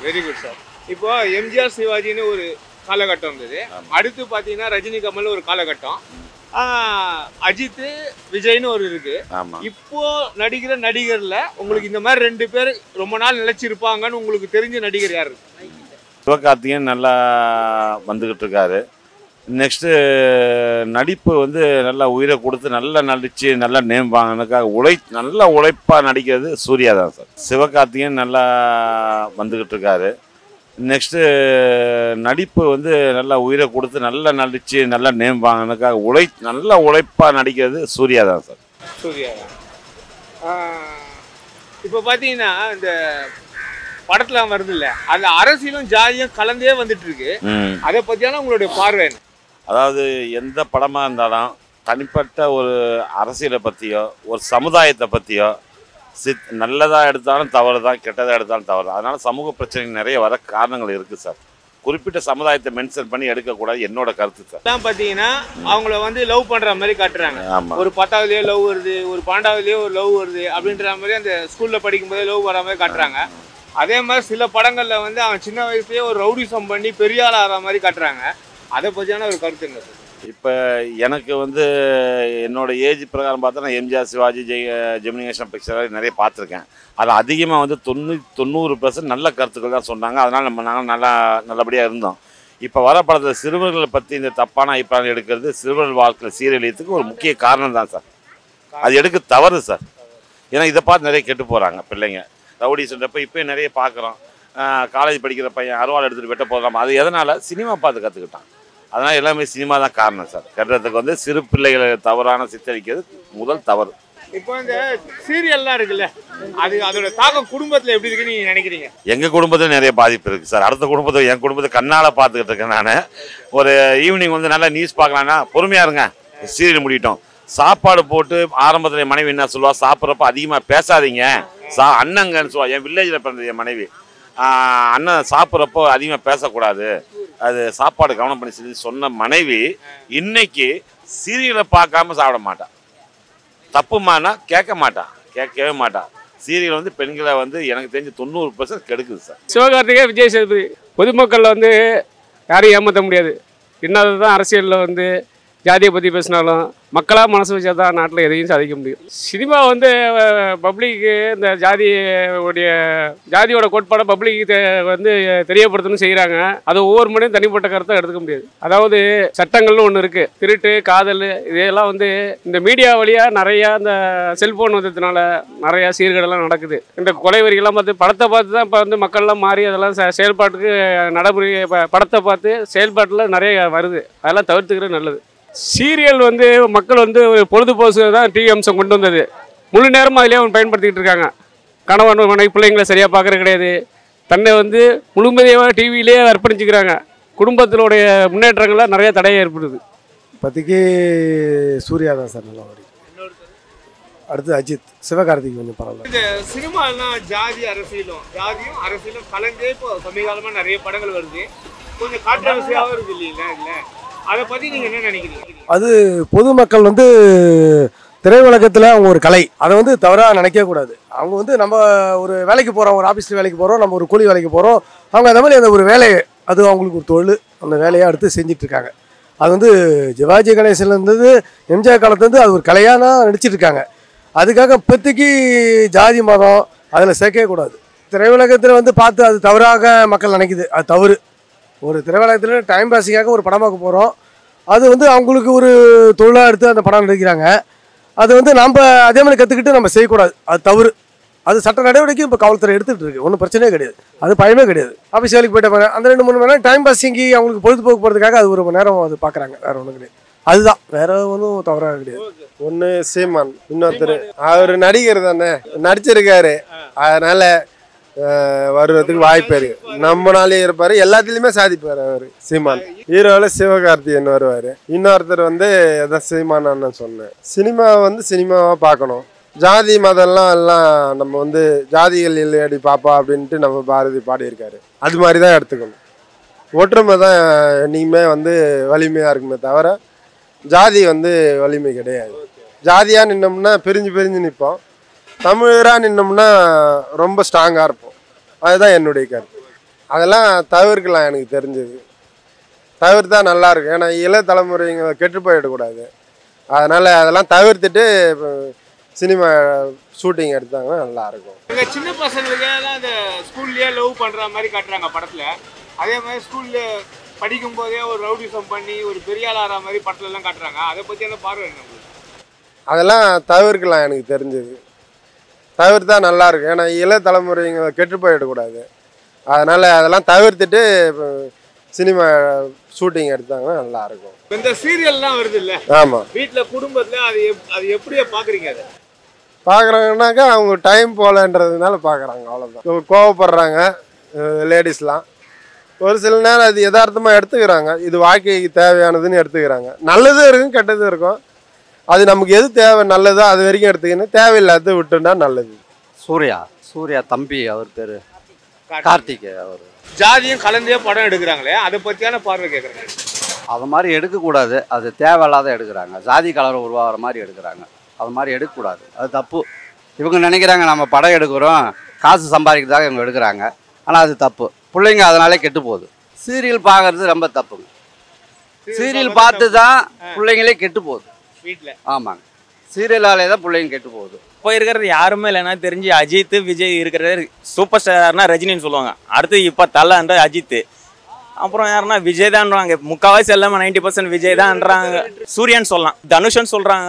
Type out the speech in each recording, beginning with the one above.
Very good sir இப்போ எம்ஜிஆர் சிவாஜின்னு ஒரு காலகட்டம் இருந்தது அடுத்து பார்த்தீங்கன்னா ரஜினி கமல் ஒரு காலகட்டம் ஆஹ், அஜித் விஜய்னு ஒரு இருக்கு ஆமா இப்போ நடிக்கிற நடிகர்ல உங்களுக்கு இந்த மாதிரி ரெண்டு பேர் ரொம்ப நாள் நிலைச்சிருப்பாங்கன்னு உங்களுக்கு தெரிஞ்ச நடிகர் யாரு சிவகார்த்திகேயன் நல்லா வந்துக்கிட்டு இருக்காரு நெக்ஸ்ட்டு நடிப்பு வந்து நல்லா உயிரை கொடுத்து நல்லா நடித்து நல்லா நேம் வாங்கினதுக்காக உழை நல்லா உழைப்பாக நடிக்கிறது சூர்யா தான் சார் சிவகார்த்திகேயன் நல்லா வந்துக்கிட்டு இருக்காரு நெக்ஸ்ட்டு நடிப்பு வந்து நல்லா உயிரை கொடுத்து நல்லா நடித்து நல்லா நேம் வாங்கினதுக்காக உழை நல்லா உழைப்பாக நடிக்கிறது சூர்யா தான் சார் சூர்யா இப்போ பார்த்தீங்கன்னா இந்த படத்துல வருது இல்ல அந்த அரசியலும் ஜாதியும் கலந்தே வந்துட்டு இருக்கு ம் அதை பத்தியான உங்களுடைய பார்வை என்ன? அதாவது எந்த படமாக இருந்தாலும் தனிப்பட்ட ஒரு அரசியலை பற்றியோ ஒரு சமுதாயத்தை பற்றியோ சித் நல்லதாக எடுத்தாலும் தவறு தான் கெட்டதாக எடுத்தாலும் தவறு தான் அதனால் சமூக பிரச்சனைகள் நிறைய வர காரணங்கள் இருக்குது சார் குறிப்பிட்ட சமுதாயத்தை மென்ஷன் பண்ணி எடுக்கக்கூடாது என்னோட கருத்து சார் எல்லாம் பார்த்தீங்கன்னா அவங்கள வந்து லவ் பண்ற மாதிரி காட்டுறாங்க ஆமாம் ஒரு பத்தாவதுலயே லவ் வருது ஒரு பன்னெண்டாவதுலயே ஒரு லவ் வருது அப்படின்ற மாதிரி அந்த ஸ்கூல்ல படிக்கும் போதே லவ் வர மாதிரி காட்டுறாங்க அதே மாதிரி சில படங்கள்ல வந்து அவன் சின்ன வயசுலயே ஒரு ரவுடிசம் பண்ணி பெரிய ஆள் ஆகிற மாதிரி காட்டுறாங்க அதை பத்தியான ஒரு கருத்து என்ன சார் இப்போ எனக்கு வந்து என்னோட ஏஜ் பிரகாரம் பார்த்தா நான் எம்ஜிஆர் சிவாஜி ஜெய ஜெமினிகேஷன் பிக்சர் நிறைய பார்த்துருக்கேன் அதில் அதிகமாக வந்து தொண்ணூற்றி தொண்ணூறு பர்சன்ட் நல்ல கருத்துக்கள் தான் சொன்னாங்க அதனால் நம்ம நாங்கள் நல்லா நல்லபடியாக இருந்தோம் இப்போ வர படத்தில் சிறுவர்களை பற்றி இந்த தப்பான அபிப்பிராயம் எடுக்கிறது சிறுவர் வாழ்க்கையில் சீரழியத்துக்கு ஒரு முக்கிய காரணம் தான் சார் அது எடுக்க தவறு சார் ஏன்னா இதை பார்த்து நிறைய கெட்டு போகிறாங்க பிள்ளைங்க ரவுடி சொல்கிறப்ப இப்போயும் நிறைய பார்க்குறோம் காலேஜ் படிக்கிற பையன் அருவாள் எடுத்துகிட்டு வெட்ட போகலாம் அது எதனால் சினிமா பார்த்து கற்றுக்கிட்டான் அதனால் எல்லாமே சினிமா தான் காரணம் சார் கட்டுறதுக்கு வந்து சிறு பிள்ளைகளை தவறான சித்தரிக்கிறது முதல் தவறு இப்போ இந்த சீரியல்லாம் இருக்குல்ல அது அதோட தாக்கம் குடும்பத்துல எப்படி இருக்குன்னு நீங்க நினைக்கிறீங்க எங்கள் குடும்பத்தில் நிறைய பாதிப்பு இருக்குது சார் அடுத்த குடும்பத்தை என் குடும்பத்தை கண்ணால் பார்த்துக்கிட்டு இருக்கேன் நான் ஒரு ஈவினிங் வந்து நல்லா நியூஸ் பார்க்கலான்னா பொறுமையாக இருங்க சீரியல் முடிட்டோம் சாப்பாடு போட்டு ஆரம்பத்தில் என் மனைவி என்ன சொல்லுவா சாப்பிட்றப்ப அதிகமாக பேசாதீங்க சா அண்ணங்கன்னு சொல்லுவா என் வில்லேஜில் பிறந்தது என் மனைவி ஆஹ் அண்ணன் சாப்பிட்றப்போ அதிகமாக பேசக்கூடாது அது சாப்பாடு கவனம் பண்ணி சொல்லி சொன்ன மனைவி இன்னைக்கு சீரியலை பார்க்காம சாப்பிட மாட்டான் தப்புமானா கேட்க மாட்டான் கேட்கவே மாட்டான் சீரியல் வந்து பெண்களை வந்து எனக்கு தெரிஞ்சு தொண்ணூறு பர்சன்ட் கெடுக்குது சார் சிவகார்த்திகே விஜய் சேதுபதி பொதுமக்கள் வந்து யாரையும் ஏமாற்ற முடியாது என்னதான் தான் அரசியலில் வந்து ஜாதியை பற்றி பேசினாலும் மக்களாக மனசு வச்சா தான் நாட்டில் எதையும் சாதிக்க முடியும் சினிமா வந்து பப்ளிக்கு இந்த ஜாதி உடைய ஜாதியோட கோட்பாடை பப்ளிக்கு வந்து தெரியப்படுத்தணும் செய்கிறாங்க அது ஒவ்வொரு மணியும் தனிப்பட்ட கருத்தை எடுத்துக்க முடியாது அதாவது சட்டங்கள்னு ஒன்று இருக்குது திருட்டு காதல் இதெல்லாம் வந்து இந்த மீடியா வழியாக நிறையா இந்த செல்ஃபோன் வந்ததுனால நிறையா சீர்கேடெல்லாம் நடக்குது இந்த கொலை வரிகள்லாம் பார்த்து படத்தை பார்த்து தான் இப்போ வந்து மக்கள்லாம் மாறி அதெல்லாம் செ- செயல்பாட்டுக்கு நடைமுறை ப- படத்தை பார்த்து செயல்பாட்டில் நிறைய வருது அதெல்லாம் தவிர்த்துக்கிறது நல்லது சீரியல் வந்து மக்கள் வந்து ஒரு பொழுதுபோக்கு தான் டிவி அம்சம் கொண்டு வந்தது முழு நேரமும் அதிலே அவங்க பயன்படுத்திக்கிட்டு இருக்காங்க கணவன் மனைவி பிள்ளைங்களை சரியாக பார்க்குறது கிடையாது தன்னை வந்து முழுமதியாக டிவியிலே அர்ப்பணிச்சுக்கிறாங்க குடும்பத்தினுடைய முன்னேற்றங்கள்ல நிறைய தடையை ஏற்படுது இப்போதைக்கு சூர்யா தான் சார் நல்லா ஓடி அடுத்து அஜித் சிவகார்த்திக் கொஞ்சம் பரவாயில்ல இந்த சினிமாலாம் ஜாதி அரசியலும் ஜாதியும் அரசியலும் கலந்தே இப்போ சமீபகாலமா நிறைய படங்கள் வருது கொஞ்சம் கான்ட்ரவர்சியாகவும் இருக்கு இல்லைங்களா இல்லை அதை பத்தி நீங்க என்ன நினைக்கிறீங்க அது பொதுமக்கள் வந்து திரையுலகத்தில் அவங்க ஒரு கலை அதை வந்து தவறாக நினைக்கவே கூடாது அவங்க வந்து நம்ம ஒரு வேலைக்கு போகிறோம் ஒரு ஆஃபீஸில் வேலைக்கு போகிறோம் நம்ம ஒரு கூலி வேலைக்கு போகிறோம் அவங்க அந்த மாதிரி அந்த ஒரு வேலையை அது அவங்களுக்கு ஒரு தொழில் அந்த வேலையை அடுத்து செஞ்சுட்டு இருக்காங்க அது வந்து சிவாஜி கணேசன்ல இருந்தது எம்ஜிஆர் காலத்துலேருந்து அது ஒரு கலையாக தான் நடிச்சிட்டு இருக்காங்க அதுக்காக இப்போதைக்கு ஜாதி மதம் அதில் சேர்க்கவே கூடாது திரையுலகத்தில் வந்து பார்த்து அது தவறாக மக்கள் நினைக்குது அது தவறு ஒரு திரையுலகத்தில் டைம் பாஸிங்காக ஒரு படம் பார்க்க போகிறோம் அது வந்து அவங்களுக்கு ஒரு தொழிலாக எடுத்து அந்த படம் நடிக்கிறாங்க அது வந்து நம்ம அதே மாதிரி கற்றுக்கிட்டு நம்ம செய்யக்கூடாது அது தவறு அது சட்ட நடவடிக்கை இப்போ காவல்துறை எடுத்துகிட்டு இருக்கு ஒன்றும் பிரச்சனையே கிடையாது அது பயமே கிடையாது ஆஃபீஸ் வேலைக்கு போயிட்டு போகிறேன் அந்த ரெண்டு மூணு மணி நேரம் டைம் பாஸிங்கு அவங்களுக்கு பொழுதுபோக்கு போகிறதுக்காக அது ஒரு மணி நேரம் அது பார்க்குறாங்க வேற ஒன்றும் கிடையாது அதுதான் வேற ஒன்றும் தவறாக கிடையாது ஒன்று சீமான் இன்னொருத்தர் அவர் நடிகர் தானே நடிச்சிருக்காரு அதனால அஹ், வருவதுக்கு வாய்ப்பு இருக்கு நம்மனாலே இருப்பாரு எல்லாத்துலயுமே சாதிப்பாரு அவர் சீமான் ஹீரோவில் சிவகார்த்திகேயன் வருவார் இன்னொருத்தர் வந்து அதான் சீமான் அண்ணன் சொன்னேன் சினிமா வந்து சினிமாவாக பார்க்கணும் ஜாதி மதம்லாம் எல்லாம் நம்ம வந்து ஜாதிகள் இல்லையடி பாப்பா அப்படின்ட்டு நம்ம பாரதி பாடியிருக்காரு அது மாதிரி தான் எடுத்துக்கணும் ஒற்றுமை தான் என்னைக்குமே வந்து வலிமையாக இருக்குமே தவிர ஜாதி வந்து வலிமை கிடையாது ஜாதியாக நின்னோம்னா பிரிஞ்சு பிரிஞ்சு நிற்போம் தமிழராக நின்னோம்னா ரொம்ப ஸ்ட்ராங்காக இருப்போம் அதுதான் என்னுடைய கருத்து அதெல்லாம் தவிர்க்கலாம் எனக்கு தெரிஞ்சது தவிர்த்தா நல்லா இருக்கும் ஏன்னா இள தலைமுறைங்க கெட்டு போயிடக்கூடாது அதனால் அதெல்லாம் தவிர்த்துட்டு இப்போ சினிமா ஷூட்டிங் எடுத்தாங்கன்னா நல்லா இருக்கும் எங்க சின்ன பசங்களுக்கு எல்லாம் அந்த ஸ்கூல்லயே லவ் பண்ற மாதிரி காட்டுறாங்க படத்துல அதே மாதிரி ஸ்கூல்ல படிக்கும் போதே ஒரு ரவுடிசம் பண்ணி ஒரு பெரிய ஆள் ஆற மாதிரி படத்துல எல்லாம் காட்டுறாங்க அதை பத்தி என்ன பார்வை என்ன உங்களுக்கு? அதெல்லாம் தவிர்க்கலாம் எனக்கு தெரிஞ்சது தவிர்த்தா நல்லா இருக்கும் ஏன்னா இள தலைமுறைங்க கெட்டு போயிடக்கூடாது அதனால் அதெல்லாம் தவிர்த்துட்டு இப்போ சினிமா ஷூட்டிங் எடுத்தாங்கன்னா நல்லா இருக்கும் இப்ப இந்த சீரியல்லாம் வருது இல்ல ஆமாம் வீட்டுல குடும்பத்துல அது எப்- அது எப்படியே பாக்குறீங்க அதை பார்க்குறாங்கன்னாக்கா அவங்க டைம் போகலன்றதுனால பார்க்குறாங்க அவ்வளோதான் கோவப்படுறாங்க லேடிஸ்லாம் ஒரு சில நேரம் அது யதார்த்தமாக எடுத்துக்கிறாங்க இது வாழ்க்கைக்கு தேவையானதுன்னு எடுத்துக்கிறாங்க நல்லதும் இருக்கும் கெட்டதும் இருக்கும் அது நமக்கு எது தேவை நல்லதோ அது வரைக்கும் எடுத்துக்கணும் தேவையில்லாத விட்டுனா நல்லது சூர்யா சூர்யா தம்பி அவர் பேர் கார்த்திக் அவர் ஜாதியும் கலந்தே படம் எடுக்கிறாங்களே அதை பத்தியான பார்வை கேக்குறேன் அது மாதிரி எடுக்கக்கூடாது அது தேவையில்லாத எடுக்கிறாங்க ஜாதி கலர் உருவாகிற மாதிரி எடுக்கிறாங்க அது மாதிரி எடுக்கக்கூடாது அது தப்பு இவங்க நினைக்கிறாங்க நம்ம படம் எடுக்கிறோம் காசு சம்பாதிக்கிறதாக இவங்க எடுக்கிறாங்க ஆனால் அது தப்பு பிள்ளைங்க அதனாலே கெட்டு போகுது சீரியல் பார்க்கறது ரொம்ப தப்புங்க சீரியல் பார்த்து தான் பிள்ளைங்களே கெட்டு போகுது வீட்டுல ஆமாங்க சீரியலாலே தான் பிள்ளைங்க கெட்டு போகுது இப்போ இருக்கிறது யாருமே இல்லைன்னா தெரிஞ்சு அஜித் விஜய் இருக்கிறது சூப்பர் ஸ்டார்னா ரஜினின்னு சொல்லுவாங்க அடுத்து இப்போ தலன்ற அஜித் அப்புறம் யாருன்னா விஜய் தான்றாங்க முக்கால்வாசி எல்லாமே நைன்டி பர்சன்ட் விஜய் தான்றாங்க சூரியன் சொல்லலாம் தனுஷன் சொல்கிறாங்க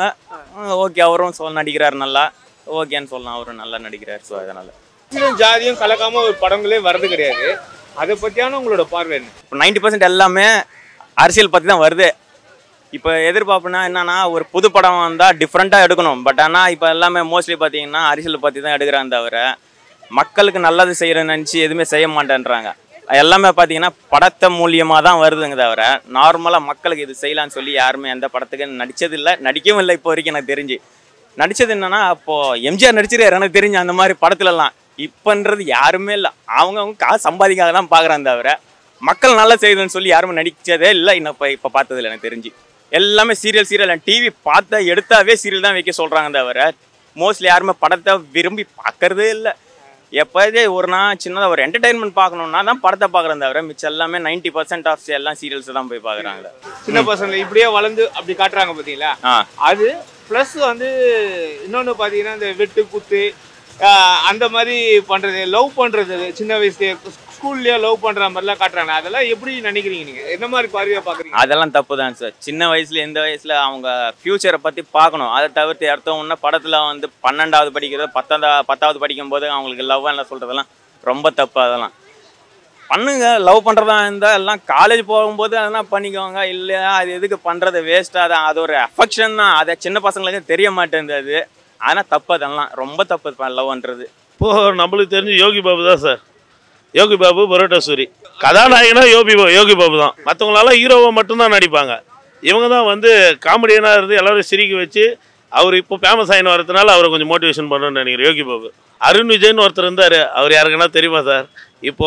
ஓகே அவரும் சொல் நடிக்கிறார் நல்லா ஓகேன்னு சொல்லலாம் அவரும் நல்லா நடிக்கிறார் ஸோ அதனால் அரசியலும் ஜாதியும் கலக்காம ஒரு படங்களே வர்றது கிடையாது அதை பத்தியான உங்களோட பார்வை என்ன இப்போ நைன்டி பர்சன்ட் எல்லாமே அரசியல் பற்றி தான் வருது இப்போ எதிர்பார்ப்புனா என்னன்னா ஒரு புது படம் வந்தால் டிஃப்ரெண்ட்டாக எடுக்கணும் பட் ஆனால் இப்போ எல்லாமே மோஸ்ட்லி பார்த்தீங்கன்னா அரசியல் பற்றி தான் எடுக்கிறாங்க தவிர மக்களுக்கு நல்லது செய்கிறேன்னு நினச்சி எதுவுமே செய்ய மாட்டேன்றாங்க எல்லாமே பார்த்தீங்கன்னா படத்தை மூலியமாக தான் வருதுங்க தவிர நார்மலாக மக்களுக்கு இது செய்யலாம்னு சொல்லி யாருமே எந்த படத்துக்கு நடிச்சதில்லை நடிக்கவும் இல்லை இப்போ வரைக்கும் எனக்கு தெரிஞ்சு நடிச்சது என்னன்னா அப்போ எம்ஜிஆர் நடிச்சிருக்காரு எனக்கு தெரிஞ்சு அந்த மாதிரி படத்துலலாம் இப்போன்றது யாருமே இல்லை அவங்க அவங்க காசு சம்பாதிக்காக தான் பார்க்குறாங்க தவிர மக்கள் நல்லா செய்யுதுன்னு சொல்லி யாருமே நடிச்சதே இல்லை இன்னும் இப்போ இப்போ பார்த்ததில்ல எனக்கு தெரிஞ்சு எல்லாமே சீரியல் சீரியல் டிவி பார்த்தா எடுத்தாவே சீரியல் தான் வைக்க சொல்கிறாங்க தவிர மோஸ்ட்லி யாருமே படத்தை விரும்பி பார்க்கறதே இல்லை எப்போதே ஒரு நாள் சின்னதாக ஒரு என்டர்டைன்மெண்ட் பார்க்கணுன்னா தான் படத்தை பார்க்குறேன் தவிர மிச்சம் எல்லாமே நைன்டி பர்சன்ட் ஆஃப் எல்லாம் சீரியல்ஸ் தான் போய் பார்க்குறாங்க சின்ன பசங்க இப்படியே வளர்ந்து அப்படி காட்டுறாங்க பாத்தீங்களா ஆ அது ப்ளஸ் வந்து இன்னொன்று பார்த்தீங்கன்னா இந்த வெட்டு குத்து ஆஹ் அந்த மாதிரி பண்ணுறது லவ் பண்ணுறது சின்ன வயசுலேயே ஸ்கூல்லேயே லவ் பண்ணுற மாதிரிலாம் காட்டுறாங்க அதெல்லாம் எப்படி நினைக்கிறீங்க நீங்கள் என்ன மாதிரி பார்வையாக பார்க்குறீங்க அதெல்லாம் தப்பு தான் சார் சின்ன வயசுல எந்த வயசுல அவங்க ஃபியூச்சரை பத்தி பார்க்கணும் அதை தவிர்த்து அடுத்த ஒன்று படத்துல வந்து பன்னெண்டாவது படிக்கிறது பத்தாவது பத்தாவது படிக்கும் போது அவங்களுக்கு லவ் எல்லாம் சொல்றதெல்லாம் ரொம்ப தப்பு அதெல்லாம் பண்ணுங்க லவ் பண்றதா இருந்தா எல்லாம் காலேஜ் போகும்போது அதெல்லாம் பண்ணிக்கோங்க இல்லையா அது எதுக்கு பண்றது வேஸ்ட்டாக தான் அது ஒரு அஃபெக்ஷன் தான் அதை சின்ன பசங்களுக்கு தெரிய மாட்டேங்குது அது ஆனால் தப்பு அதெல்லாம் ரொம்ப தப்பு லவ்ன்றது இப்போ நம்மளுக்கு தெரிஞ்சு யோகி பாபு தான் சார் யோகி பாபு பரோட்டா சூரி கதாநாயகனா யோகி பாபு யோகி பாபு தான் மற்றவங்களெல்லாம் ஹீரோவை மட்டும்தான் நடிப்பாங்க இவங்க தான் வந்து காமெடியனாக இருந்து எல்லாரும் சிரிக்க வச்சு அவர் இப்போ ஃபேமஸ் ஆகின வரதுனால அவரை கொஞ்சம் மோட்டிவேஷன் பண்ணணும்னு நினைக்கிறேன் யோகி பாபு அருண் விஜய்னு ஒருத்தர் இருந்தார் அவர் யாருக்குன்னா தெரியுமா சார் இப்போ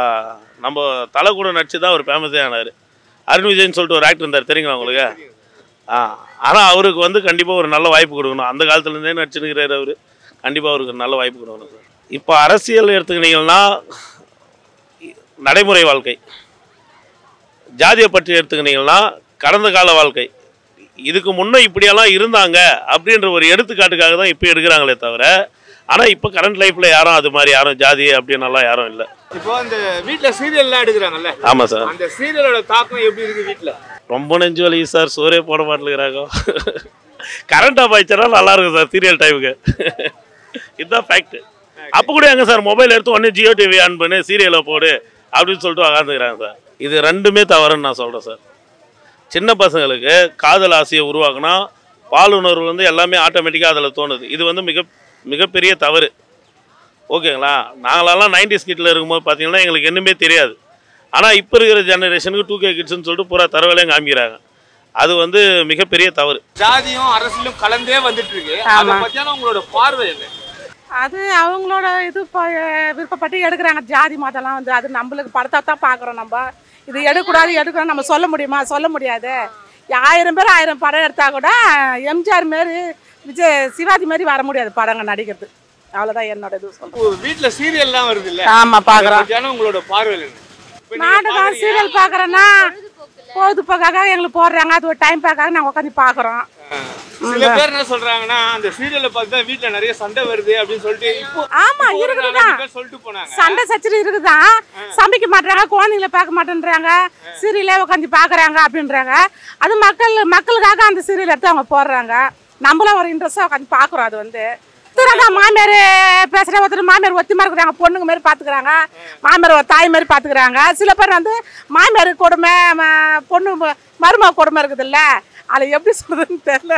நம்ம தலை கூட நடிச்சு தான் அவர் ஃபேமஸே ஆனார் அருண் விஜய்னு சொல்லிட்டு ஒரு ஆக்டர் இருந்தார் தெரியுங்களா உங்களுக்கு ஆ ஆனால் அவருக்கு வந்து கண்டிப்பாக ஒரு நல்ல வாய்ப்பு கொடுக்கணும் அந்த காலத்துலேருந்தே நடிச்சுருக்கிறாரு அவர் கண்டிப்பாக அவருக்கு ஒரு நல்ல வாய்ப்பு கொடுக்கணும் சார் இப்போ அரசியல் எடுத்துக்கிட்டீங்கன்னா நடைமுறை வாழ்க்கை ஜாதியை பற்றி எடுத்துக்கிட்டீங்கன்னா கடந்த கால வாழ்க்கை இதுக்கு முன்னே இப்படியெல்லாம் இருந்தாங்க அப்படின்ற ஒரு எடுத்துக்காட்டுக்காக தான் இப்போ எடுக்கிறாங்களே தவிர ஆனால் இப்போ கரண்ட் லைஃப்பில் யாரும் அது மாதிரி யாரும் ஜாதி அப்படின்னலாம் யாரும் இல்லை இப்போ அந்த வீட்டில் சீரியல்லாம் எடுக்கிறாங்கல்ல ஆமாம் சார் அந்த சீரியலோட தாக்கம் எப்படி இருக்கு வீட்டில் ரொம்ப நெஞ்சு வலி சார் சோறே போட மாட்டேங்கிறாங்க கரண்ட் ஆஃப் ஆயிடுச்சுன்னா நல்லா இருக்கும் சார் சீரியல் டைமுக்கு இதுதான் ஃபேக்ட் அப்போ கூட எங்க சார் மொபைல் எடுத்து உடனே ஜியோ டிவி ஆன் பண்ணு சீரியலை போடு அப்படின்னு சொல்லிட்டு உக்காந்துக்கிறாங்க சார் இது ரெண்டுமே தவறுன்னு நான் சொல்கிறேன் சார் சின்ன பசங்களுக்கு காதல் ஆசையை உருவாக்குனா பாலுணர்வு வந்து எல்லாமே ஆட்டோமேட்டிக்காக அதில் தோணுது இது வந்து மிக மிகப்பெரிய தவறு ஓகேங்களா நாங்களெல்லாம் நைன்டி ஸ்கிட்டில் இருக்கும்போது பார்த்தீங்கன்னா எங்களுக்கு என்னமே தெரியாது ஆனால் இப்போ இருக்கிற ஜெனரேஷனுக்கு டூ கே கிட்ஸ்னு சொல்லிட்டு பூரா தரவேலையும் காமிக்கிறாங்க அது வந்து மிகப்பெரிய தவறு ஜாதியும் அரசியலும் கலந்தே வந்துட்டு இருக்கு அதை ஆமா. பத்தியான உங்களோட பார்வை என்ன அது அவங்களோட இது ப- விருப்பப்பட்டு எடுக்கிறாங்க ஜாதி மதம்லாம் வந்து அது நம்மளுக்கு படத்தை தான் பார்க்குறோம் நம்ம இது எடுக்கக்கூடாது எடுக்கணும் நம்ம சொல்ல முடியுமா சொல்ல முடியாது ஆயிரம் பேர் ஆயிரம் படம் எடுத்தா கூட எம்ஜிஆர் மாரி விஜய் சிவாஜி மாரி வர முடியாது படங்க நடிக்கிறது அவ்வளோதான் என்னோட இது சொல்கிறேன் வீட்டில் சீரியல்லாம் வருது இல்ல ஆமாம் அதை பார்க்குறோம் பத்தியான உங்களோட பார்வை என்ன இப்ப நீங்க நாடகம் பாக்குறீங்க. சீரியல் பார்க்குறேன்னா பொழுதுபோக்காக எங்களுக்கு போடுறாங்க அது ஒரு டைம் பார்க்காக நாங்கள் உட்காந்து பார்க்குறோம் சில பேர் என்ன சொல்றாங்கன்னா அந்த சீரியலை பார்த்து தான் வீட்டுல நிறைய சண்டை வருது அப்படின்னு சொல்லிட்டு இப்போ ஆமா இப்போ ஒரு இருக்குதுதான் நாலஞ்சு பேர் சொல்லிட்டு போனாங்க சண்டை சச்சரி இருக்குதான் சமைக்க மாட்டாங்க குழந்தைங்கள பார்க்க மாட்டேன்றாங்க சீரியலே உட்காந்து பார்க்குறாங்க அப்படின்றாங்க அது மக்கள் மக்களுக்காக அந்த சீரியல் எடுத்து அவங்க போடுறாங்க நம்மளும் ஒரு இன்ட்ரெஸ்டாக உட்காந்து பார்க்குறோம் அது வந்து ஒருத்தர் மாமியார் பேசுகிற ஒருத்தர் மாமியார் ஒத்திமா இருக்கிறாங்க பொண்ணுங்க மாதிரி பார்த்துக்கிறாங்க மாமியார் ஒரு தாய் மாதிரி பார்த்துக்கிறாங்க சில பேர் வந்து மாமியார் கொடுமை ம- பொண்ணு ம- மருமக கொடுமை இருக்குதுல்ல அதை எப்படி சொல்றதுன்னு தெரியல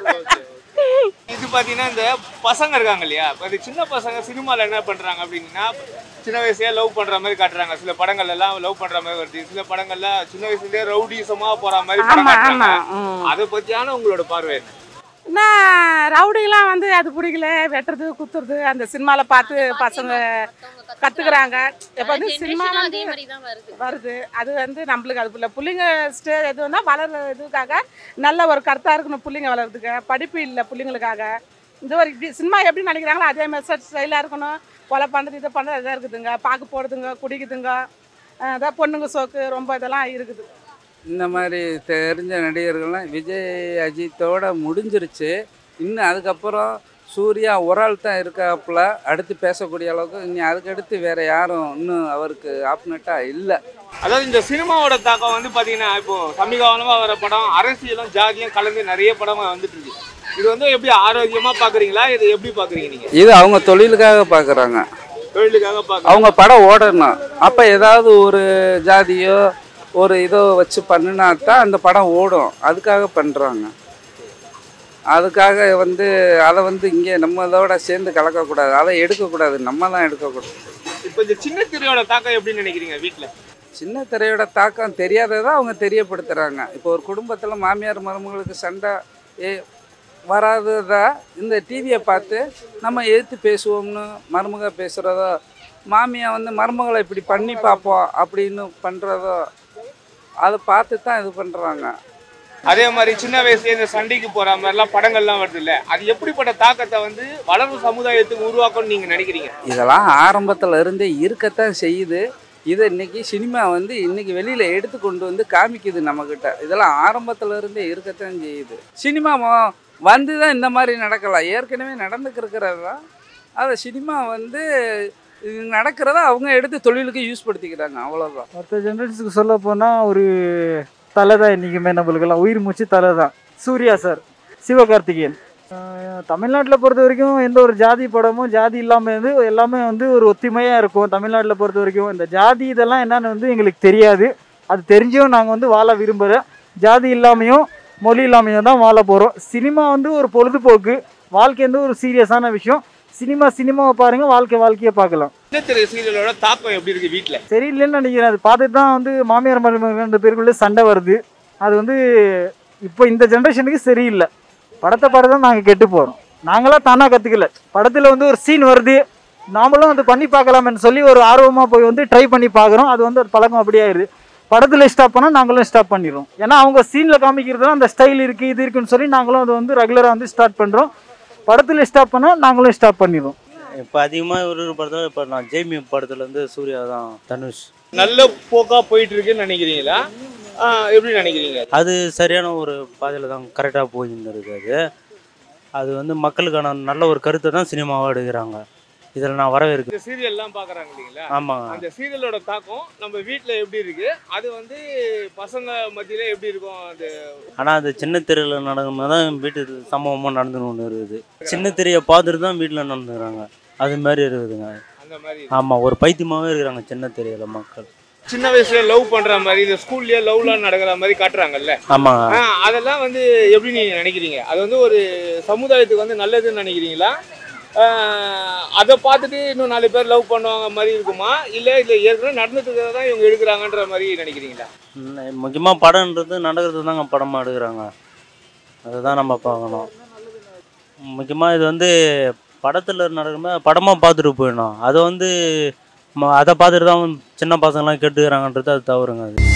இது பாத்தீங்கன்னா இந்த பசங்க இருக்காங்க இல்லையா இப்ப இது சின்ன பசங்க சினிமால என்ன பண்றாங்க அப்படின்னா சின்ன வயசுலயே லவ் பண்ற மாதிரி காட்டுறாங்க சில படங்கள் எல்லாம் லவ் பண்ற மாதிரி வருது சில படங்கள்ல சின்ன வயசுலயே ரவுடிசமா போற மாதிரி படம் ஆமா காட்டுறாங்க ஆமா ம். அதை பத்தியான உங்களோட பார்வை என்ன என்ன ரவுடிலாம் வந்து அது பிடிக்கல வெட்டுறது குத்துறது அந்த சினிமாவில் பார்த்து பசங்க கற்றுக்குறாங்க இப்போ வந்து சினிமா வந்து வருது அது வந்து நம்மளுக்கு அது இல்லை பிள்ளைங்க ஸ்டே எது வந்தால் வளர்ற இதுக்காக நல்ல ஒரு கருத்தாக இருக்கணும் பிள்ளைங்க வளர்றதுக்கு படிப்பு இல்லை பிள்ளைங்களுக்காக இந்த ஒரு இப்படி சினிமா எப்படி நினைக்கிறாங்களோ அதே மாதிரி ஸ்டைலாக இருக்கணும் கொலை பண்ணுறது இதை பண்ணுறது இதாக இருக்குதுங்க பாக்கு போடுதுங்க குடிக்குதுங்க அஹ் அதான் பொண்ணுங்க சோக்கு ரொம்ப இதெல்லாம் இருக்குது இந்த மாதிரி தெரிஞ்ச நடிகர்கள்லாம் விஜய் அஜித்தோட முடிஞ்சிருச்சு இன்னும் அதுக்கப்புறம் சூர்யா ஒரு ஆள் தான் இருக்காப்புல அடுத்து பேசக்கூடிய அளவுக்கு இனி அதுக்கடுத்து வேற யாரும் இன்னும் அவருக்கு ஆப்னட்டாக இல்லை அதாவது இந்த சினிமாவோட தாக்கம் வந்து பாத்தீங்கன்னா இப்போ சமீபகாலமா வர படம் அரசியலும் ஜாதியும் கலந்து நிறைய படம் வந்துட்டு இருக்கு இது வந்து எப்படி ஆரோக்கியமா பாக்குறீங்களா இது எப்படி பாக்குறீங்க நீங்க இது அவங்க தொழிலுக்காக பார்க்குறாங்க தொழிலுக்காக பாக்க அவங்க படம் ஓடணும் அப்போ ஏதாவது ஒரு ஜாதியோ ஒரு இதோ வச்சு பண்ணினா தான் அந்த படம் ஓடும் அதுக்காக பண்ணுறாங்க அதுக்காக வந்து அதை வந்து இங்கே நம்ம இதோட சேர்ந்து கலக்கக்கூடாது அதை எடுக்கக்கூடாது நம்ம தான் எடுக்கக்கூடாது இப்போ இந்த சின்ன திரையோட தாக்கம் எப்படி நினைக்கிறீங்க வீட்ல சின்ன திரையோட தாக்கம் தெரியாததை அவங்க தெரியப்படுத்துகிறாங்க இப்போ ஒரு குடும்பத்தில் மாமியார் மருமகளுக்கு சண்டை ஏ வராததா இந்த டிவியை பார்த்து நம்ம எதிர்த்து பேசுவோம்னு மருமக பேசுகிறதோ மாமியா வந்து மருமகளை இப்படி பண்ணி பார்ப்போம் அப்படின்னு பண்ணுறதோ அதை பார்த்து தான் இது பண்ணுறாங்க அதே மாதிரி சின்ன வயசுல இந்த சண்டைக்கு போற மாதிரிலாம் படங்கள்லாம் வருது இல்ல அது எப்படிப்பட்ட தாக்கத்தை வந்து வளரும் சமுதாயத்துக்கு உருவாக்கணும்னு நீங்க நினைக்கிறீங்க இதெல்லாம் ஆரம்பத்தில் இருந்தே இருக்கத்தான் செய்யுது இதை இன்னைக்கு சினிமா வந்து இன்னைக்கு வெளியில் எடுத்து கொண்டு வந்து காமிக்குது நம்மக்கிட்ட இதெல்லாம் ஆரம்பத்துல இருந்தே இருக்கத்தான் செய்யுது சினிமா மொ- வந்து தான் இந்த மாதிரி நடக்கலாம் ஏற்கனவே நடந்துக்கு இருக்கிறது தான் அதை சினிமா வந்து இது நடக்கிறத அவங்க எடுத்து தொழிலுக்கு யூஸ் படுத்திக்கிறாங்க அவ்வளோதான் மற்ற ஜென்ரேஷனுக்கு சொல்ல போனால் ஒரு தலை தான் இன்றைக்குமே நம்மளுக்கெல்லாம் உயிர் மூச்சு தலை தான் சூர்யா சார் சிவகார்த்திகேயன் தமிழ்நாட்டில் பொறுத்த வரைக்கும் எந்த ஒரு ஜாதி படமும் ஜாதி இல்லாமல் வந்து எல்லாமே வந்து ஒரு ஒத்துமையாக இருக்கும் தமிழ்நாட்டில் பொறுத்த வரைக்கும் இந்த ஜாதி இதெல்லாம் என்னன்னு வந்து எங்களுக்கு தெரியாது அது தெரிஞ்சும் நாங்கள் வந்து வாழ விரும்புகிறோம் ஜாதி இல்லாமையும் மொழி இல்லாமையும் தான் வாழ போகிறோம் சினிமா வந்து ஒரு பொழுதுபோக்கு வாழ்க்கை வந்து ஒரு சீரியஸான விஷயம் சினிமா சினிமாவை பாருங்கள் வாழ்க்கை வாழ்க்கையை பார்க்கலாம் சின்ன திரை சீரியலோட தாக்கம் எப்படி இருக்கு வீட்ல சரியில்லைன்னு நினைக்கிறேன் அது பார்த்துட்டு தான் வந்து மாமியார் மருமகன் ரெண்டு பேருக்குள்ளே சண்டை வருது அது வந்து இப்போ இந்த ஜென்ரேஷனுக்கு சரியில்லை படத்தை பார்த்து தான் நாங்கள் கெட்டு போகிறோம் நாங்களாம் தானாக கற்றுக்கல படத்தில் வந்து ஒரு சீன் வருது நாமளும் அது பண்ணி பார்க்கலாம்னு சொல்லி ஒரு ஆர்வமாக போய் வந்து ட்ரை பண்ணி பார்க்குறோம் அது வந்து ஒரு பழக்கம் அப்படியே ஆயிடுது படத்தில் ஸ்டாப் பண்ணால் நாங்களும் ஸ்டாப் பண்ணிடுறோம் ஏன்னா அவங்க சீனில் காமிக்கிறதுலாம் அந்த ஸ்டைல் இருக்குது இது இருக்குன்னு சொல்லி நாங்களும் அதை வந்து ரெகுலராக வந்து ஸ்டார்ட் பண்ணுறோம் படத்தில் ஸ்டாப் பண்ணால் நாங்களும் ஸ்டாப் பண்ணிடுறோம் இப்போ அதிகமாக ஒரு ஒரு படத்தில் இப்போ நான் ஜெய்மி படத்தில் வந்து சூர்யா தான் தனுஷ் நல்ல போக்கா போயிட்டு இருக்குன்னு நினைக்கிறீங்களா ஆஹ் எப்படி நினைக்கிறீங்க அது சரியான ஒரு பாதையில் தான் கரெக்டாக போயின்னு இருக்கு அது அது வந்து மக்களுக்கான நல்ல ஒரு கருத்தை தான் சினிமாவாக எடுக்கிறாங்க இதில் நான் வரவேற்கு இந்த சீரியல்லாம் பாக்குறாங்க இல்லைங்களா ஆமாங்க அந்த சீரியலோட தாக்கம் நம்ம வீட்ல எப்படி இருக்கு அது வந்து பசங்க மத்தியில எப்படி இருக்கும் அது ஆனால் அது சின்ன தெருவில் நடக்கும்போது தான் வீட்டு சம்பவமாக நடந்துன்னு ஒன்று இருக்குது சின்ன தெருவை பார்த்துட்டு தான் வீட்டில் நடந்துக்கிறாங்க அது மாதிரி இருக்குதுங்க அந்த மாதிரி ஆமாம் ஒரு பைத்தியமாகவே இருக்கிறாங்க சின்ன தெருவில் மக்கள் சின்ன வயசுல லவ் பண்ற மாதிரி இந்த ஸ்கூல்லயே லவ்லாம் நடக்கிற மாதிரி காட்டுறாங்கல்ல ஆமாங்க ஆஹ் அதெல்லாம் வந்து எப்படி நீங்க நினைக்கிறீங்க அது வந்து ஒரு சமுதாயத்துக்கு வந்து நல்லதுன்னு நினைக்கிறீங்களா ஆஹ் அதை பார்த்துட்டு இன்னும் நாலு பேர் லவ் பண்ணுவாங்க மாதிரி இருக்குமா இல்லை இல்லை ஏற்கனவே நடந்துட்டு இருக்கிறத தான் இவங்க எடுக்கிறாங்கன்ற மாதிரி நினைக்கிறீங்களா முக்கியமாக படம்ன்றது நடக்கிறது தாங்க படமாக எடுக்கிறாங்க அதுதான் நம்ம பார்க்கணும் முக்கியமாக இது வந்து படத்தில் நடக்கும்போது படமாக பார்த்துட்டு போயிடணும் அதை வந்து ம- அதை பார்த்துட்டு தான் சின்ன பசங்களாம் கெட்டுக்கிறாங்கன்றது அது தவறுங்க அது